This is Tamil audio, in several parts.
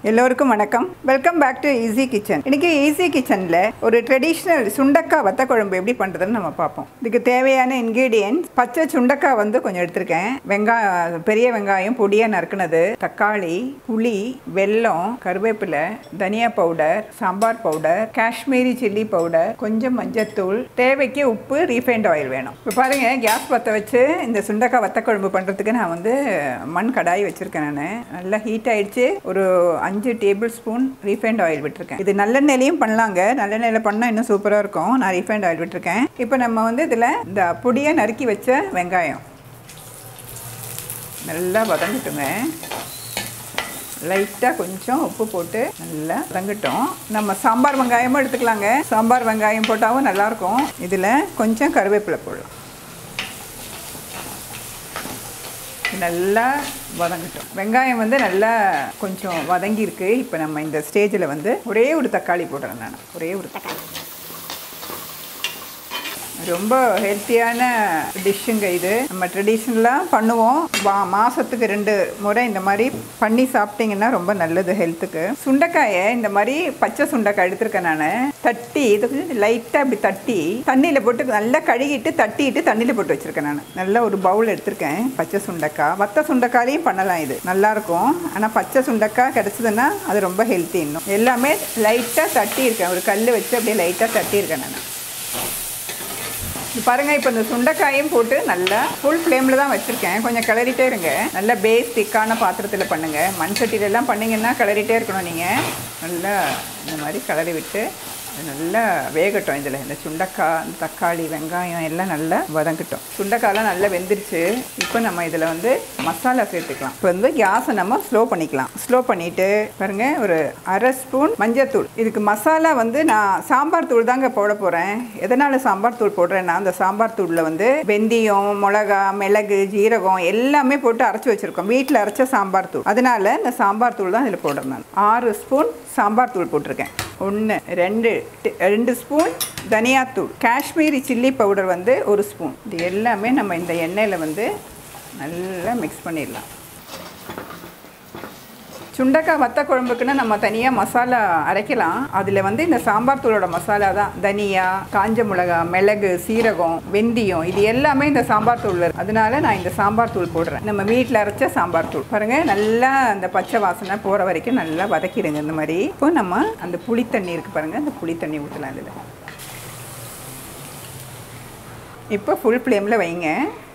எல்லோருக்கும் வணக்கம் welcome back to easy kitchen இன்னைக்கு ஈஸி கிச்சனில் ஒரு ட்ரெடிஷ்னல் சுண்டக்காய் வத்த குழம்பு எப்படி பண்ணுறதுன்னு நம்ம பார்ப்போம் இதுக்கு தேவையான இன்க்ரீடியன்ஸ் பச்சை சுண்டக்காய் வந்து கொஞ்சம் எடுத்திருக்கேன் வெங்காயம் பெரிய வெங்காயம் பொடியாக நறுக்குனது தக்காளி புளி வெல்லம் கருவேப்பிலை தனியா powder sambar powder Kashmiri chilli powder கொஞ்சம் மஞ்சத்தூள் தேவைக்கு உப்பு ரீஃபைண்ட் ஆயில் வேணும் இப்போ பாருங்க கேஸ் பற்ற வச்சு இந்த சுண்டக்காய் வத்த குழம்பு பண்ணுறதுக்கு நான் வந்து மண் கடாய் வச்சுருக்கேன் நான் நல்லா ஹீட் ஆயிடுச்சு ஒரு அஞ்சு டேபிள் ஸ்பூன் ரீஃபைண்ட் ஆயில் விட்டுருக்கேன் இது நல்லெண்ணெயிலையும் பண்ணலாங்க நல்லெண்ணெயில் பண்ணால் இன்னும் சூப்பராக இருக்கும் நான் ரீஃபைண்ட் ஆயில் விட்டுருக்கேன் இப்போ நம்ம வந்து இதில் இந்த பொடியை நறுக்கி வச்ச வெங்காயம் நல்லா வதங்கட்டுங்க லைட்டாக கொஞ்சம் உப்பு போட்டு நல்லா வதங்கட்டும் நம்ம சாம்பார் வெங்காயமும் எடுத்துக்கலாங்க சாம்பார் வெங்காயம் போட்டாவும் நல்லாயிருக்கும் இதில் கொஞ்சம் கருவேப்பிலை போடலாம் நல்லா வதங்கட்டும் வெங்காயம் வந்து நல்லா கொஞ்சம் வதங்கியிருக்கு இப்போ நம்ம இந்த ஸ்டேஜில் வந்து ஒரே ஒரு தக்காளி போடுறேன் நான் ஒரே ஒரு தக்காளி ரொம்ப ஹெல்த்தியான டிஷ்ஷுங்க இது நம்ம ட்ரெடிஷ்னலாக பண்ணுவோம் வா மாதத்துக்கு ரெண்டு முறை இந்த மாதிரி பண்ணி சாப்பிட்டீங்கன்னா ரொம்ப நல்லது ஹெல்த்துக்கு சுண்டைக்காயை இந்த மாதிரி பச்சை சுண்டைக்காய் எடுத்திருக்கேன் நான் தட்டி இது கொஞ்சம் லைட்டாக இப்படி தட்டி தண்ணியில் போட்டு நல்லா கழுகிட்டு தட்டிட்டு தண்ணியில் போட்டு வச்சுருக்கேன் நான் நல்ல ஒரு பவுல் எடுத்திருக்கேன் பச்சை சுண்டைக்காய் வத்த சுண்டைக்காயிலையும் பண்ணலாம் இது நல்லாயிருக்கும் ஆனால் பச்சை சுண்டைக்காய் கிடச்சதுன்னா அது ரொம்ப ஹெல்த்தி இன்னும் எல்லாமே லைட்டாக தட்டி இருக்கேன் ஒரு கல் வச்சு அப்படியே லைட்டாக தட்டி இருக்கேன் நான் பாருங்க இப்போ இந்த சுண்டைக்காயும் போட்டு நல்லா ஃபுல் ஃப்ளேமில் தான் வச்சுருக்கேன் கொஞ்சம் கிளறிட்டே இருங்க நல்ல பேஸ் திக்கான பாத்திரத்தில் பண்ணுங்கள் மண் சட்டியிலலாம் பண்ணிங்கன்னா கிளறிட்டே இருக்கணும் நீங்கள் நல்லா இந்த மாதிரி கிளறி விட்டு அது நல்லா வேகட்டும் இதில் இந்த சுண்டக்காய் இந்த தக்காளி வெங்காயம் எல்லாம் நல்லா வதங்கட்டும் சுண்டக்காயெல்லாம் நல்லா வெந்துருச்சு இப்போ நம்ம இதில் வந்து மசாலா சேர்த்துக்கலாம் இப்போ வந்து கேஸை நம்ம ஸ்லோ பண்ணிக்கலாம் ஸ்லோ பண்ணிவிட்டு பாருங்கள் ஒரு அரை ஸ்பூன் மஞ்சத்தூள் இதுக்கு மசாலா வந்து நான் சாம்பார் தூள் தாங்க போட போகிறேன் எதனால் சாம்பார் தூள் போடுறேன்னா அந்த சாம்பார் தூளில் வந்து வெந்தயம் மிளகா மிளகு ஜீரகம் எல்லாமே போட்டு அரைச்சி வச்சுருக்கோம் வீட்டில் அரைச்ச சாம்பார் தூள் அதனால இந்த சாம்பார் தூள் தான் இதில் போடுறேன் நான் ஆறு ஸ்பூன் சாம்பார் தூள் போட்டிருக்கேன் ஒன்று ரெண்டு ரெண்டு ஸ்பூன் தனியாத்தூள் காஷ்மீரி சில்லி பவுடர் வந்து ஒரு ஸ்பூன் இது எல்லாமே நம்ம இந்த எண்ணெயில் வந்து நல்லா மிக்ஸ் பண்ணிடலாம் சுண்டக்காய் வத்த குழம்புக்குன்னு நம்ம தனியாக மசாலா அரைக்கலாம் அதில் வந்து இந்த சாம்பார் தூளோட மசாலா தான் தனியா காஞ்ச மிளகா மிளகு சீரகம் வெந்தயம் இது எல்லாமே இந்த சாம்பார் தூள் இருக்கு அதனால நான் இந்த சாம்பார் தூள் போடுறேன் நம்ம வீட்டில் அரைச்ச சாம்பார் தூள் பாருங்கள் நல்லா அந்த பச்சை வாசனை போகிற வரைக்கும் நல்லா வதக்கிடுங்க இந்த மாதிரி இப்போ நம்ம அந்த புளி தண்ணி இருக்குது பாருங்கள் அந்த புளி தண்ணி ஊற்றலாம் இதில் இப்போ ஃபுல் ஃப்ளேமில் வைங்க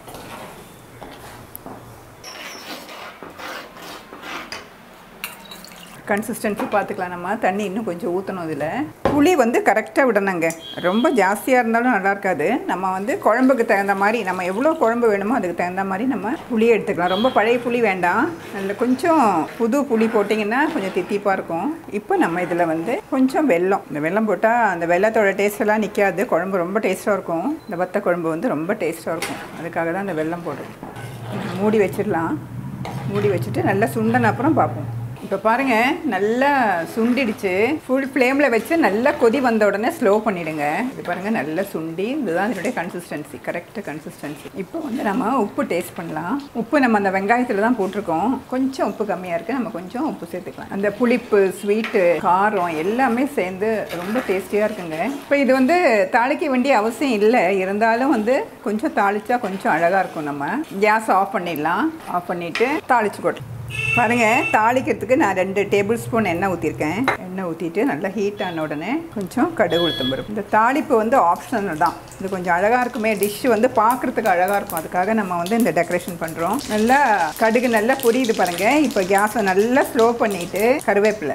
கன்சிஸ்டன்சி பார்த்துக்கலாம் நம்ம தண்ணி இன்னும் கொஞ்சம் ஊற்றணும் இதில் புளி வந்து கரெக்டாக விடணுங்க ரொம்ப ஜாஸ்தியாக இருந்தாலும் நல்லா இருக்காது நம்ம வந்து குழம்புக்கு தகுந்த மாதிரி நம்ம எவ்வளோ குழம்பு வேணுமோ அதுக்கு தகுந்த மாதிரி நம்ம புளியை எடுத்துக்கலாம் ரொம்ப பழைய புளி வேண்டாம் அதில் கொஞ்சம் புது புளி போட்டிங்கன்னா கொஞ்சம் தித்திப்பாக இருக்கும் இப்போ நம்ம இதில் வந்து கொஞ்சம் வெல்லம் இந்த வெல்லம் போட்டால் அந்த வெள்ளத்தோட டேஸ்ட் எல்லாம் நிற்காது குழம்பு ரொம்ப டேஸ்ட்டாக இருக்கும் இந்த வத்த குழம்பு வந்து ரொம்ப டேஸ்ட்டாக இருக்கும் அதுக்காக தான் அந்த வெல்லம் போடுறோம் மூடி வச்சிடலாம் மூடி வச்சுட்டு நல்லா சுண்டன அப்புறம் பார்ப்போம் இப்போ பாருங்கள் நல்லா சுண்டிடுச்சு ஃபுல் ஃப்ளேமில் வச்சு நல்லா கொதி வந்த உடனே ஸ்லோ பண்ணிவிடுங்க இது பாருங்கள் நல்லா சுண்டி இதுதான் இதனுடைய கன்சிஸ்டன்சி கரெக்டாக கன்சிஸ்டன்சி இப்போ வந்து நம்ம உப்பு டேஸ்ட் பண்ணலாம் உப்பு நம்ம அந்த வெங்காயத்தில் தான் போட்டிருக்கோம் கொஞ்சம் உப்பு கம்மியாக இருக்குது நம்ம கொஞ்சம் உப்பு சேர்த்துக்கலாம் அந்த புளிப்பு ஸ்வீட்டு காரம் எல்லாமே சேர்ந்து ரொம்ப டேஸ்டியாக இருக்குங்க இப்போ இது வந்து தாளிக்க வேண்டிய அவசியம் இல்லை இருந்தாலும் வந்து கொஞ்சம் தாளிச்சா கொஞ்சம் அழகாக இருக்கும் நம்ம கேஸ் ஆஃப் பண்ணிடலாம் ஆஃப் பண்ணிவிட்டு தாளிச்சு கொட்டு பாருங்க தாளிக்கிறதுக்கு நான் ரெண்டு டேபிள் ஸ்பூன் எண்ணெய் ஊற்றிருக்கேன் எண்ணெய் ஊற்றிட்டு நல்லா ஹீட் ஆன உடனே கொஞ்சம் கடுகு உளுத்தம் பருப்பு இந்த தாளிப்பு வந்து ஆப்ஷனல் தான் இது கொஞ்சம் அழகாக இருக்குமே டிஷ் வந்து பார்க்குறதுக்கு அழகாக இருக்கும் அதுக்காக நம்ம வந்து இந்த டெக்கரேஷன் பண்ணுறோம் நல்லா கடுகு நல்லா பொரியுது பாருங்கள் இப்போ கேஸை நல்லா ஸ்லோ பண்ணிவிட்டு கருவேப்பிலை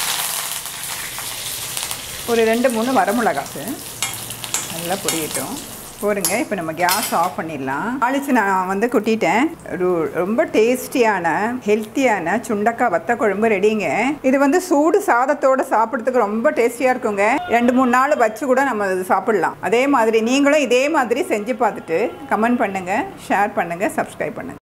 ஒரு ரெண்டு மூணு வரமிளகாக்கு நல்லா பொரியட்டும் போருங்க இப்போ நம்ம கேஸ் ஆஃப் பண்ணிடலாம் தாளிச்சு நான் வந்து கொட்டிட்டேன் ஒரு- ரொம்ப டேஸ்டியான ஹெல்த்தியான சுண்டக்காய் வத்த குழம்பு ரெடிங்க இது வந்து சூடு சாதத்தோட சாப்பிட்றதுக்கு ரொம்ப டேஸ்டியாக இருக்குங்க ரெண்டு மூணு நாள் வச்சு கூட நம்ம இது சாப்பிடலாம் அதே மாதிரி நீங்களும் இதே மாதிரி செஞ்சு பார்த்துட்டு கமெண்ட் பண்ணுங்கள் ஷேர் பண்ணுங்கள் சப்ஸ்கிரைப் பண்ணுங்கள்